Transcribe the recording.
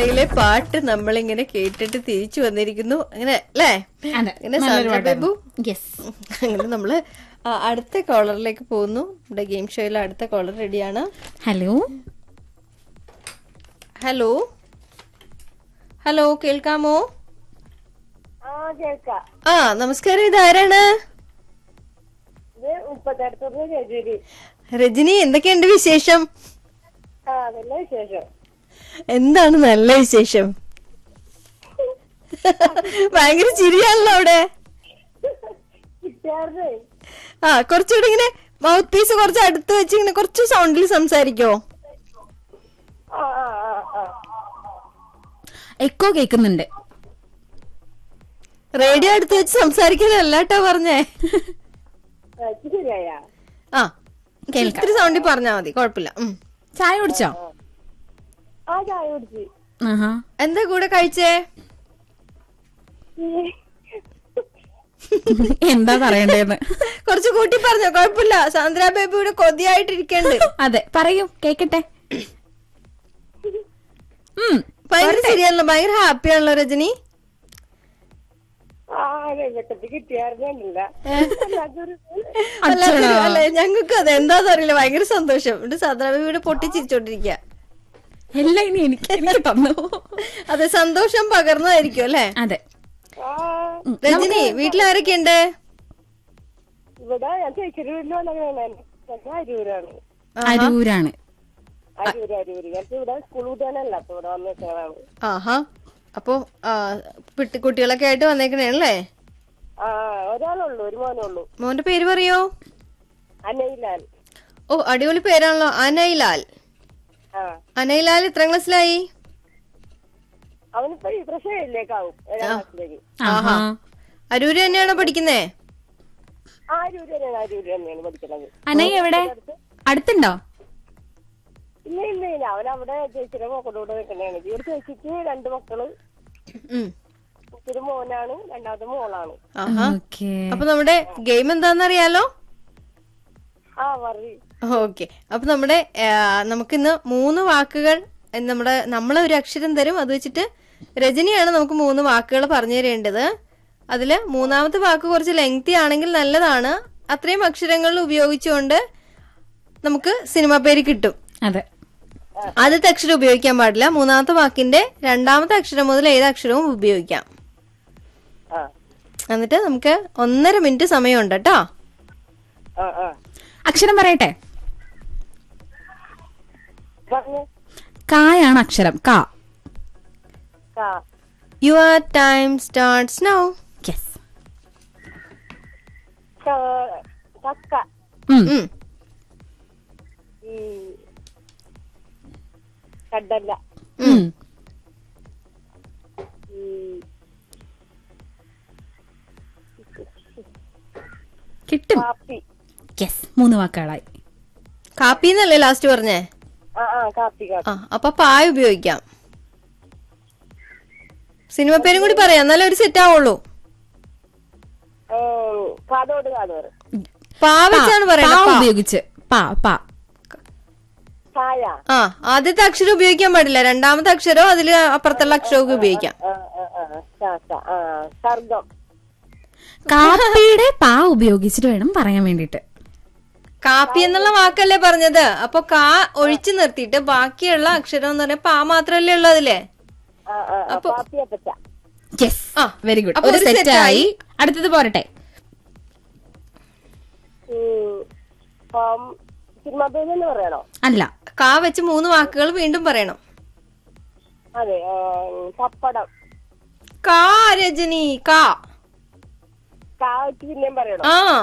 ഗാനമേളയിലെ പാട്ട് നമ്മളിങ്ങനെ കേട്ടിട്ട് തിരിച്ചു വന്നിരിക്കുന്നു അങ്ങനെ അല്ലേ അതെ അങ്ങനെ നല്ലൊരു സാന്ദ്ര ബാബു യെസ് അങ്ങനെ നമ്മള് ആ, അടുത്ത കോളറിലേക്ക് പോകുന്നു നമ്മുടെ ഗെയിം ഷോയിലെ അടുത്ത കോളർ റെഡിയാണ് ഹലോ ഹലോ ഹലോ കേൾക്കാമോ ആ കേൾക്കാം ആ നമസ്കാരം ഇതാരാണ് ഇത് മുപ്പത്തടുത്തുനിന്ന് രജുരി രജനി എന്തൊക്കെയുണ്ട് വിശേഷം ആ നല്ല വിശേഷം എന്താണ് നല്ല വിശേഷം ഭയങ്കര ചിരിയാണല്ലോ അവിടെ കിട്ടിയാർന്നേ ആ കുറച്ചുകൂടി ഇങ്ങനെ മൗത്ത് പീസ് കുറച്ച് അടുത്ത് വെച്ച് ഇങ്ങനെ കുറച്ച് സൗണ്ടിൽ സംസാരിക്കോ ആ ആ ആ ആ എക്കോ കേൾക്കുന്നുണ്ട് റേഡിയോ അടുത്ത് വെച്ച് സംസാരിക്കാനല്ല കേട്ടോ പറഞ്ഞേ ആ, ഇത് ശരിയായ ആ ഇത്തിരി സൗണ്ടിൽ പറഞ്ഞാ മതി കുഴപ്പമില്ല ഉം. ചായ കുടിച്ചോ ആ ചായ കുടിച്ച് ആഹാ എന്താ കൂടെ കഴിച്ചേ എന്താ പറയണ്ടേന്ന് കുറച്ച് കൂട്ടി പറഞ്ഞോ കുഴപ്പമില്ല സാന്ദ്ര ബേബി ഇവിടെ കൊതിയായിട്ടിരിക്കണ്ട് അതെ പറയൂ കേക്കട്ടെ ഉം ഭയങ്കര ശരിയാണല്ലോ ഭയങ്കര ഹാപ്പി ആണല്ലോ രജനി ആ രംഗത്തെത്തി കിട്ടിയാർന്നില്ല അല്ലാതെ അല്ല ഞങ്ങൾക്ക് അതെ എന്താന്ന് അറിയില്ല ഭയങ്കര സന്തോഷം ഇവിടെ സാന്ദ്ര ബേബി ഇവിടെ പൊട്ടിച്ചിരിച്ചോണ്ടിരിക്കുക എല്ലാം ഇനി എനിക്ക് എനിക്ക് തന്നു അതെ സന്തോഷം പകർന്നതായിരിക്കും അല്ലേ അതെ ആ രജനി വീട്ടിലാരൊക്കെയുണ്ട് ഇവിടെ ഞാൻ ചേച്ചിയുടെ വീട്ടിൽ വന്നതാണ് ഞാൻ അരൂരാണ് അരൂരാണ് അരൂര് അരൂര് ഞാൻ ഇവിടെ സ്കൂൾ കൂട്ടാനല്ല അപ്പൊ ഇവിടെ വന്ന് വെച്ചതാണ് ആഹാ അപ്പൊ ആ, പിട്ടി- കുട്ടികളൊക്കെ ആയിട്ട് വന്നേക്കണേല്ലേ ആ ഒരാളുള്ളൂ ഒരു മോനുള്ളൂ മോന്റെ പേര് പറയോ അനയിലാൽ ഓ അടിപൊളി പേരാണല്ലോ അനൈലാൽ ആ അനൈലാൽ എത്ര ക്ലാസ്സിലായി അവനിപ്പോ ഈ പ്രശ്നമില്ലേക്കാവും ഏഴാം ക്ലാസ്സിലേക്ക് ആഹാ അരൂര് തന്നെയാണോ പഠിക്കുന്നേ ആ അരൂര് തന്നെയാണ് അരൂര് തന്നെയാണ് പഠിക്കുന്നത് അനൈ എവിടെ അടുത്തുണ്ടോ ഇല്ല ഇല്ല ഇല്ല അവൻ അവിടെ ചേച്ചിയുടെ മക്കളുടെ കൂടെ നിൽക്കണേണ് ഈ ഒരു ചേച്ചിക്ക് രണ്ട് മക്കള് ഉം. ഒരു മോനാണ് രണ്ടാമത്തെ മോളാണ് ആഹാ ഓക്കേ അപ്പൊ നമ്മുടെ ഗെയിം എന്താണെന്നറിയാലോ ആ പറ ഓക്കെ അപ്പൊ നമ്മുടെ ആ, നമുക്കിന്ന് മൂന്ന് വാക്കുകൾ ഏ, നമ്മുടെ നമ്മളെ ഒരു അക്ഷരം തരും അത് വെച്ചിട്ട് രജനിയാണ് നമുക്ക് മൂന്ന് വാക്കുകൾ പറഞ്ഞു തരേണ്ടത് അതില് മൂന്നാമത്തെ വാക്ക് കുറച്ച് ലെങ്തി ആണെങ്കിൽ നല്ലതാണ് അത്രയും അക്ഷരങ്ങൾ ഉപയോഗിച്ചുകൊണ്ട് നമുക്ക് സിനിമ പേര് കിട്ടും അതെ ആദ്യത്തെ അക്ഷരം ഉപയോഗിക്കാൻ പാടില്ല മൂന്നാമത്തെ വാക്കിന്റെ രണ്ടാമത്തെ അക്ഷരം മുതൽ ഏത് അക്ഷരവും ഉപയോഗിക്കാം ആ എന്നിട്ട് നമുക്ക് ഒന്നര മിനിറ്റ് സമയമുണ്ട് കേട്ടോ ആ ആ അക്ഷരം പറയട്ടെ പറഞ്ഞു കായാണ് അക്ഷരം കാ കാ your time starts now yes ക- കക്ക ഉം ഉം ഉം. കടല ഉം ഉം. കിട്ടും കാപ്പി യെസ് മൂന്ന് വാക്കുകളായി കാപ്പി എന്നല്ലേ ലാസ്റ്റ് പറഞ്ഞേ ആ ആ കാപ്പി കാപ്പി ആ അപ്പൊ പായ ഉപയോഗിക്കാം സിനിമ പേരും കൂടി പറയാം എന്നാലേ ഒരു സെറ്റ് ആവുള്ളൂ ഉം, കാതോട് കാതോറ് പാ വെച്ചാണ് പാ പറയുന്നത് പാ. ഉപയോഗിച്ച് പാ പാ ചായ ആ ആദ്യത്തെ അക്ഷരം ഉപയോഗിക്കാൻ പാടില്ല രണ്ടാമത്തെ അക്ഷരവും അതില് അപ്പുറത്തുള്ള അക്ഷരവും ഉപയോഗിക്കാം ആ ആ ആ ച- ച- ആ സർഗം കാപ്പിയുടെ പാ ഉപയോഗിച്ചിട്ട് വേണം പറയാൻ വേണ്ടിട്ട് കാപ്പി എന്നുള്ള വാക്കല്ലേ പറഞ്ഞത് അപ്പൊ കാ ഒഴിച്ചു നിർത്തിയിട്ട് ബാക്കിയുള്ള അക്ഷരം എന്ന് പറഞ്ഞാൽ പാ മാത്രല്ലേ ഉള്ളൂ അതിലെ ആ ആ ആ, പാപ്പിയപ്പച്ച യെസ് ആ, വെരി ഗുഡ് അപ്പൊ ഒരു ഒരു സെറ്റ് set ആയി ആയി. അടുത്തത് പോരട്ടെ ഉം, പം, സിനിമ പേര് തന്നെ പറയണോ അല്ല കാ വെച്ച് മൂന്ന് വാക്കുകൾ വീണ്ടും പറയണം അതെ ആ, പപ്പടം കാ രജനി കാ കാ വെച്ച് പിന്നെയും പറയണോ ആ